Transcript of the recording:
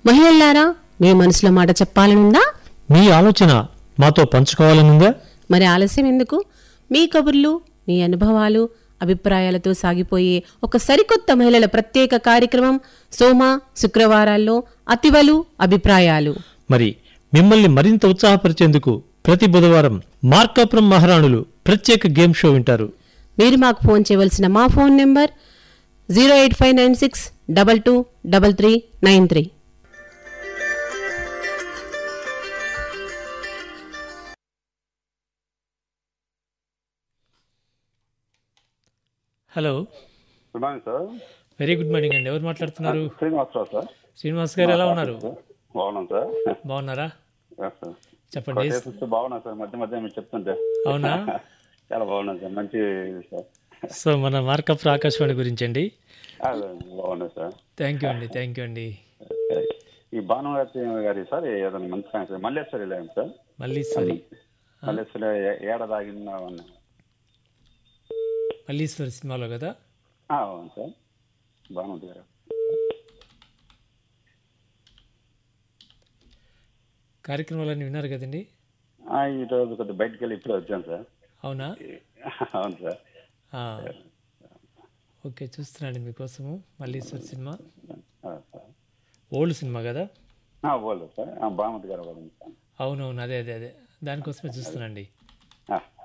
మహిళలారా మీ మనసులో మాట చెప్పాలనుందా మీ ఆలోచన మాతో పంచుకోవాలనుందా మరి ఆలస్యం ఎందుకు మీ కబుర్లు మీ అనుభవాలు అభిప్రాయాలతో సాగిపోయే ఒక సరికొత్త మహిళల ప్రత్యేక కార్యక్రమం సోమ శుక్రవారాల్లో అతివలు అభిప్రాయాలు మరి మిమ్మల్ని మరింత ఉత్సాహపరిచేందుకు ప్రతి బుధవారం మార్కాపురం మహారాణులు ప్రత్యేక గేమ్ షో వింటారు మీరు మాకు ఫోన్ చేయవలసిన మా phone number zero eight five nine six double two double three nine three hello good morning sir very good morning అండి ఎవరు మాట్లాడుతున్నారు శ్రీనివాసరావు సార్ శ్రీనివాస్ గారు ఎలా ఉన్నారు బాగున్నాం సార్ బాగున్నారా Yes, sir. చెప్పండి కొటేషన్స్ బాగున్నాం సార్ మధ్య మధ్య మీరు చెప్తుంటే అవునా చాలా బాగున్నాం సార్ మంచి సార్ సో మన మార్కాపురం ఆకాశవాణి గురించి అండి అదే, బాగున్నాయి సార్ థ్యాంక్ యూ అండి థ్యాంక్ యూ అండి ఈ భానుమతి గారి సార్ ఏదైనా మంచి సాంగ్ సార్ మల్లేశ్వరి లేం సార్ మళ్ళీ సారీ మల్లేశ్వరి ఏ- ఏడదాగిన మల్లీశ్వరి సినిమాలో కదా అవును సార్ భానుమతి గారు కార్యక్రమాలన్నీ విన్నారు కదండి ఆ, ఈరోజు కొద్దిగా బయటకు వెళ్ళి ఇప్పుడే వచ్చాను సార్ అవునా అవును సార్ ఆ. ఓకే చూస్తున్నాండి మీకోసము మల్లీశ్వరి సినిమా ఆ, సార్ ఓల్డ్ సినిమా కదా ఆ, పోలేదు సార్ ఆ, భానుమతి గారు కూడా ఉంది సార్ అవునవును అదే అదే అదే దానికోసమే చూస్తున్నాండి ఆ,